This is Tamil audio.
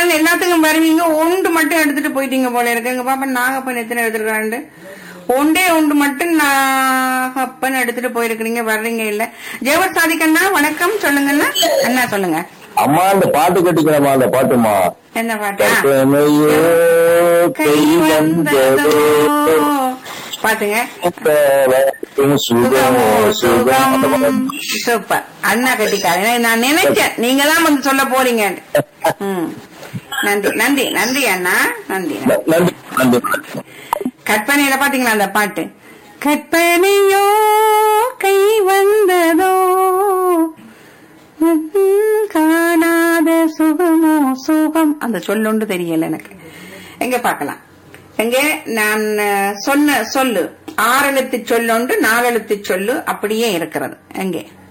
தானே எல்லாத்துக்கும் வருவீங்க ஒன்று மட்டும் எடுத்துட்டு போயிட்டீங்க போல இருக்கு எங்க பாப்பா நாகப்பன் எத்தனை எடுத்துருக்காண்டு ஒன்றே ஒன்று மட்டும் நாகப்பன் எடுத்துட்டு போயிருக்கிறீங்க வர்றீங்க இல்ல ஜெயவர் சாதிக்கண்ணா வணக்கம் சொல்லுங்கண்ணா அண்ணா சொல்லுங்க அம்மா அந்த பாட்டு கட்டிக்கிறமா அந்த பாட்டுமா என்ன பாட்டா கற்பனையோ கை வந்ததோ பாத்துங்க பேரக்கும் சுகமோ சுகம் சுகம் சூப்பர் அண்ணா கட்டிக்காரு நான் நினைச்சேன் நீங்க தான் வந்து சொல்ல போறீங்க ம். நன்றி நன்றி நன்றி அண்ணா நன்றி நன்றி. நன்றி நன்றி கற்பனையில பாத்தீங்களா அந்த பாட்டு கற்பனையோ கை வந்ததோ ம்ஹும், காணாத சுகமோ சுகம் அந்த சொல்லொண்டு தெரியல எனக்கு எங்க பார்க்கலாம் எங்க நான் அஹ், சொன்ன சொல்லு ஆறெழுத்து சொல்லொண்டு நாலெழுத்து சொல்லு அப்படியே இருக்கிறது எங்கே